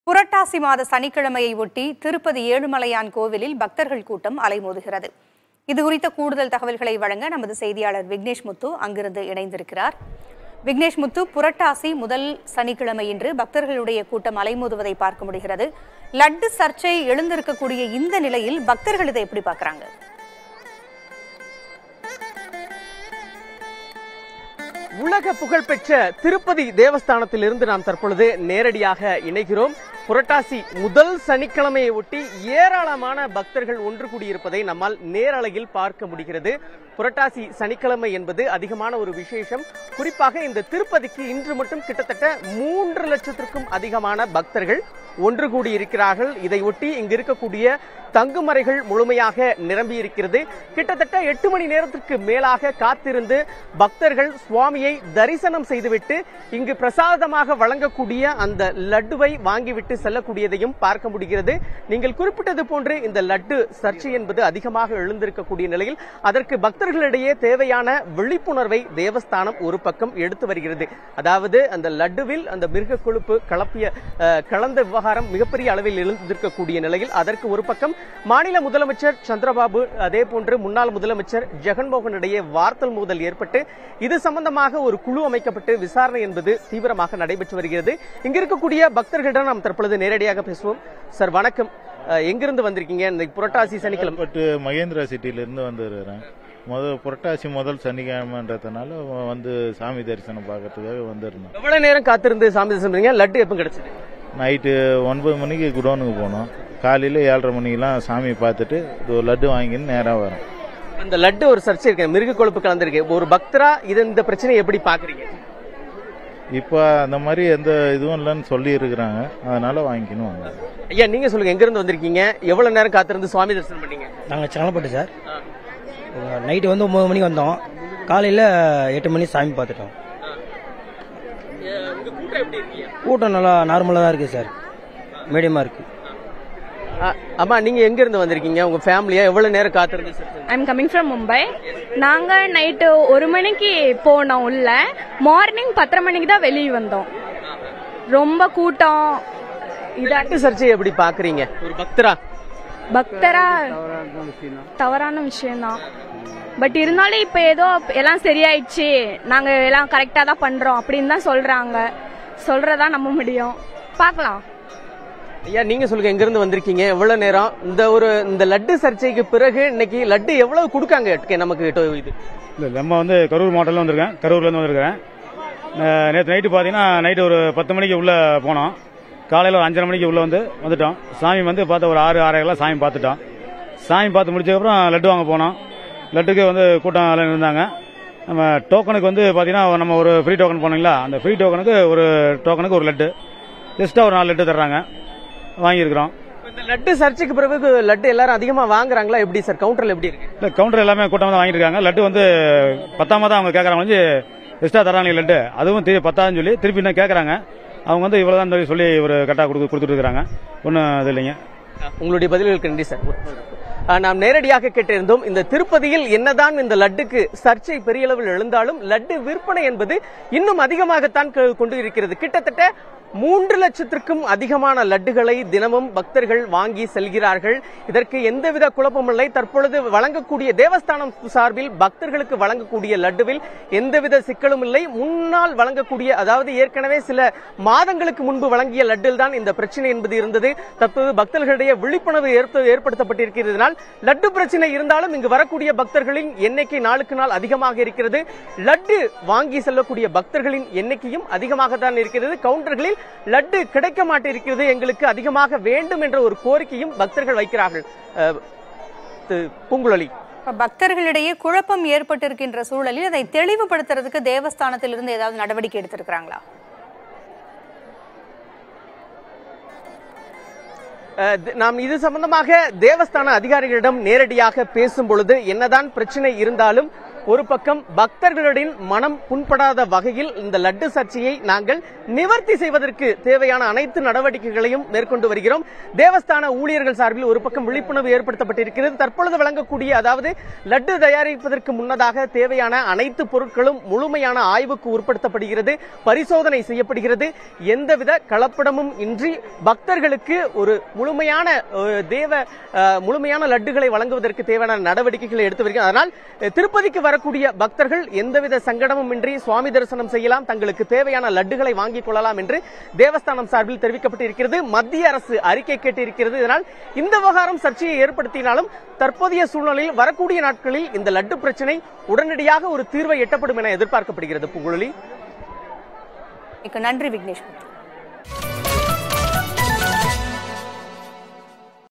புரட்டாசி மாத சனிக்கிழமையை ஒட்டி திருப்பதி ஏழுமலையான் கோவிலில் பக்தர்கள் கூட்டம் அலைமோதுகிறது இது குறித்த கூடுதல் தகவல்களை வழங்க நமது செய்தியாளர் விக்னேஷ் முத்து அங்கிருந்து இணைந்திருக்கிறார் விக்னேஷ் முத்து புரட்டாசி முதல் சனிக்கிழமை இன்று பக்தர்களுடைய கூட்டம் அலைமோதுவதை பார்க்க முடிகிறது லட்டு சர்ச்சை எழுந்திருக்கக்கூடிய இந்த நிலையில் பக்தர்கள் இதை எப்படி பார்க்கறாங்க உலக புகழ்பெற்ற திருப்பதி தேவஸ்தானத்திலிருந்து நாம் தற்பொழுது நேரடியாக இணைகிறோம் புரட்டாசி முதல் சனிக்கிழமையை ஒட்டி ஏராளமான பக்தர்கள் ஒன்று கூடியிருப்பதை நம்மால் நேரலையில் பார்க்க முடிகிறது புரட்டாசி சனிக்கிழமை என்பது அதிகமான ஒரு விசேஷம் குறிப்பாக இந்த திருப்பதிக்கு இன்று மட்டும் கிட்டத்தட்ட மூன்று லட்சத்திற்கும் அதிகமான பக்தர்கள் ஒன்று கூடியிருக்கிறார்கள் இதை ஒட்டி இங்கு இருக்கக்கூடிய தங்குமறைகள் முழுமையாக நிரம்பி இருக்கிறது கிட்டத்தட்ட எட்டு மணி நேரத்திற்கு மேலாக காத்திருந்து பக்தர்கள் சுவாமியை தரிசனம் செய்துவிட்டு இங்கு பிரசாதமாக வழங்கக்கூடிய அந்த லட்டுவை வாங்கிவிட்டு செல்லக்கூடியதையும் பார்க்க முடிகிறது நீங்கள் குறிப்பிட்டது போன்று இந்த லட்டு சர்ச்சை என்பது அதிகமாக எழுந்திருக்கக்கூடிய நிலையில் அதற்கு பக்தர்களிடையே தேவையான விழிப்புணர்வை தேவஸ்தானம் ஒரு பக்கம் எடுத்து வருகிறது அதாவது அந்த லட்டுவில் அந்த மிருக கொழுப்பு கலப்பிய அஹ், கலந்த விவகாரம் மிகப்பெரிய அளவில் எழுந்திருக்கக்கூடிய நிலையில் அதற்கு ஒரு பக்கம் மாநில முதலமைச்சர் சந்திரபாபு அதே போன்று முன்னாள் முதலமைச்சர் ஜெகன்மோகன் இடையே வார்த்தல் மோதல் ஏற்பட்டு இது சம்பந்தமாக ஒரு குழு அமைக்கப்பட்டு விசாரணை என்பது தீவிரமாக நடைபெற்று வருகிறது இங்க இருக்கக்கூடிய பக்தர்களிடம் நாம் தற்பொழுது நேரடியாக பேசுவோம் சார் வணக்கம் அஹ், எங்கிருந்து வந்திருக்கீங்க இந்த புரட்டாசி சனிக்கிழமை பட்டு மகேந்திரா சிட்டியிலிருந்து வந்துருக்கிறேன் முதல் புரட்டாசி முதல் சனிக்கிழமைன்றதுனால வந்து சாமி தரிசனம் பார்க்கறதுக்காக வந்திருந்தோம் எவ்வளவு நேரம் காத்திருந்து சாமி தரிசனம் பண்ணீங்க? லட்டு எப்போ கிடைச்சது நைட்டு ஒன்பது மணிக்கு குடோனுக்கு போனோம் காலையில் ஏழரை மணிக்கெல்லாம் சாமி பார்த்துட்டு இது ஒரு லட்டு வாங்கின்னு நேராக வரோம் அந்த லட்டு ஒரு சர்ச்சை இருக்கு மிருக கொழுப்பு கலந்திருக்கு ஒரு பக்தரா இது இந்த பிரச்சனையை எப்படி பாக்குறீங்க இப்போ அந்த மாதிரி எந்த இதுவும் இல்லைன்னு சொல்லி இருக்கிறாங்க அதனால வாங்கிக்கணும் வந்தோம் ஐயா நீங்க சொல்லுங்க எங்க இருந்து வந்திருக்கீங்க எவ்வளவு நேரம் காத்திருந்து சுவாமி தரிசனம் பண்ணீங்க நாங்கள் செங்கல்பட்டு சார் நைட்டு வந்து ஒம்பது மணிக்கு வந்தோம் காலையில் எட்டு மணி சாமி பார்த்துட்டோம் கூட்டம் நல்லா நார்மலாக தான் இருக்குது சார் மீடியமாக இருக்குது அ- அம்மா நீங்க எங்க இருந்து வந்திருக்கீங்க உங்க ஃபேமிலியா எவ்வளவு நேரம் காத்திருந்து தரிசனம் ஐம் கமிங் ஃப்ரம் மும்பை நாங்க நைட்டு ஒரு மணிக்கு போனோம் உள்ள மார்னிங் பத்தரை மணிக்கு தான் வெளியே வந்தோம் ரொம்ப கூட்டம் இதா லட்டு சர்ச்சையை எப்படி பாக்குறீங்க ஒரு பக்தரா பக்தரா தவறான விஷயம்தான் பட் இருந்தாலும் இப்ப ஏதோ எல்லாம் சரியாயிடுச்சு நாங்க எல்லாம் கரெக்டா தான் பண்றோம் அப்படின்னு தான் சொல்றாங்க சொல்றதா நம்ப முடியும் பார்க்கலாம் ஐயா நீங்க சொல்லுங்க எங்க இருந்து வந்திருக்கீங்க எவ்வளவு நேரம் இந்த ஒரு இந்த லட்டு சர்ச்சைக்கு பிறகு இன்னைக்கு லட்டு எவ்வளவு கொடுக்காங்க ட- நமக்கு ட- இது இல்லை நம்ம வந்து கரூர் மாவட்டத்தில் வந்திருக்கேன் கரூர்லேருந்து வந்திருக்கிறேன் நேற்று நைட்டு பார்த்தீங்கன்னா நைட்டு ஒரு பத்து மணிக்கு உள்ளே போனோம் காலையில் ஒரு அஞ்சரை மணிக்கு உள்ளே வந்து வந்துட்டோம் சாமி வந்து பார்த்து ஒரு ஆறு ஆறரைக்கெல்லாம் சாமி பார்த்துட்டோம் சாமி பார்த்து முடிச்சதுக்கப்புறம் லட்டு வாங்க போனோம் லட்டுக்கு வந்து கூட்டம் எல்லாம் இருந்தாங்க நம்ம டோக்கனுக்கு வந்து பார்த்தீங்கன்னா நம்ம ஒரு ஃப்ரீ டோக்கன் போனீங்களா அந்த ஃப்ரீ டோக்கனுக்கு ஒரு டோக்கனுக்கு ஒரு லட்டு எக்ஸ்ட்ரா ஒரு நாலு லட்டு தர்றாங்க வாங்கியிருக்கிறோம் இந்த லட்டு சர்ச்சைக்கு பிறகு லட்டு எல்லாரும் அதிகமா வாங்குறாங்களா எப்படி சார் கவுண்டர்ல எப்படி இருக்கு இல்லை கவுண்டர் எல்லாமே கூட்டமாக தான் வாங்கியிருக்காங்க லட்டு வந்து பத்தாம தான் அவங்க கேட்குறாங்க வந்து எக்ஸ்ட்ரா தராங்க லட்டு அதுவும் திருப்பி பத்தாதுன்னு சொல்லி திருப்பி இன்னும் கேட்குறாங்க அவங்க வந்து இவ்வளோதான் சொல்லி ஒரு கரெக்டாக கொடுத்து கொடுத்துட்டு இருக்கிறாங்க ஒன்றும் இது இல்லைங்க உங்களுடைய பதில்களுக்கு நன்றி சார் அஹ், நாம் நேரடியாக கேட்டிருந்தோம் இந்த திருப்பதியில் என்னதான் இந்த லட்டுக்கு சர்ச்சை பெரிய அளவில் எழுந்தாலும் லட்டு விற்பனை என்பது இன்னும் அதிகமாகத்தான் கொ- கொண்டு இருக்கிறது கிட்டத்தட்ட மூன்று லட்சத்திற்கும் அதிகமான லட்டுகளை தினமும் பக்தர்கள் வாங்கி செல்கிறார்கள் இதற்கு எந்தவித குழப்பமில்லை தற்பொழுது வழங்கக்கூடிய தேவஸ்தானம் சார்பில் பக்தர்களுக்கு வழங்கக்கூடிய லட்டுவில் எந்தவித சிக்கலும் இல்லை முன்னால் வழங்கக்கூடிய அதாவது ஏற்கனவே சில மாதங்களுக்கு முன்பு வழங்கிய லட்டில் தான் இந்த பிரச்சனை என்பது இருந்தது தற்போது பக்தர்களிடையே விழிப்புணர்வு ஏற்ப- ஏற்படுத்தப்பட்டிருக்கிறதுனால் லட்டு பிரச்சனை இருந்தாலும் இங்கு வரக்கூடிய பக்தர்களின் எண்ணிக்கை நாளுக்கு நாள் அதிகமாக இருக்கிறது லட்டு வாங்கி செல்லக்கூடிய பக்தர்களின் எண்ணிக்கையும் அதிகமாக தான் இருக்கிறது கவுண்டர்களில் லட்டு கிடைக்க மாட்டிருக்கிறது எங்களுக்கு அதிகமாக வேண்டும் என்ற ஒரு கோரிக்கையும் பக்தர்கள் வைக்கிறார்கள் அஹ், திரு பூங்குழலி இப்ப பக்தர்களிடையே குழப்பம் ஏற்பட்டிருக்கின்ற சூழலில் அதை தெளிவுபடுத்துறதுக்கு தேவஸ்தானத்திலிருந்து ஏதாவது நடவடிக்கை எடுத்திருக்கிறாங்களா அஹ், தி- நாம் இது சம்பந்தமாக தேவஸ்தான அதிகாரிகளிடம் நேரடியாக பேசும் பொழுது என்னதான் பிரச்சனை இருந்தாலும் ஒரு பக்கம் பக்தர்களின் மனம் புண்படாத வகையில் இந்த லட்டு சர்ச்சையை நாங்கள் நிவர்த்தி செய்வதற்கு தேவையான அனைத்து நடவடிக்கைகளையும் மேற்கொண்டு வருகிறோம் தேவஸ்தான ஊழியர்கள் சார்பில் ஒரு பக்கம் விழிப்புணர்வு ஏற்படுத்தப்பட்டிருக்கிறது தற்பொழுது வழங்கக்கூடிய அதாவது லட்டு தயாரிப்பதற்கு முன்னதாக தேவையான அனைத்து பொருட்களும் முழுமையான ஆய்வுக்கு உட்படுத்தப்படுகிறது பரிசோதனை செய்யப்படுகிறது எந்தவித கலப்படமும் இன்றி பக்தர்களுக்கு ஒரு முழுமையான அஹ், தேவ அஹ், முழுமையான லட்டுகளை வழங்குவதற்கு தேவையான நடவடிக்கைகளை எடுத்து வருகிறோம் அதனால் அஹ், திருப்பதிக்கு வரக்கூடிய பக்தர்கள் எந்தவித சங்கடமும் இன்றி சுவாமி தரிசனம் செய்யலாம் தங்களுக்கு தேவையான லட்டுகளை வாங்கிக் கொள்ளலாம் என்று தேவஸ்தானம் சார்பில் தெரிவிக்கப்பட்டிருக்கிறது மத்திய அரசு அறிக்கை கேட்டிருக்கிறது இதனால் இந்த விவகாரம் சர்ச்சையை ஏற்படுத்தினாலும் தற்போதைய சூழ்நிலையில் வரக்கூடிய நாட்களில் இந்த லட்டு பிரச்சனை உடனடியாக ஒரு தீர்வை எட்டப்படும் என எதிர்பார்க்கப்படுகிறது புகழொலி மிக்க நன்றி விக்னேஷ் முத்து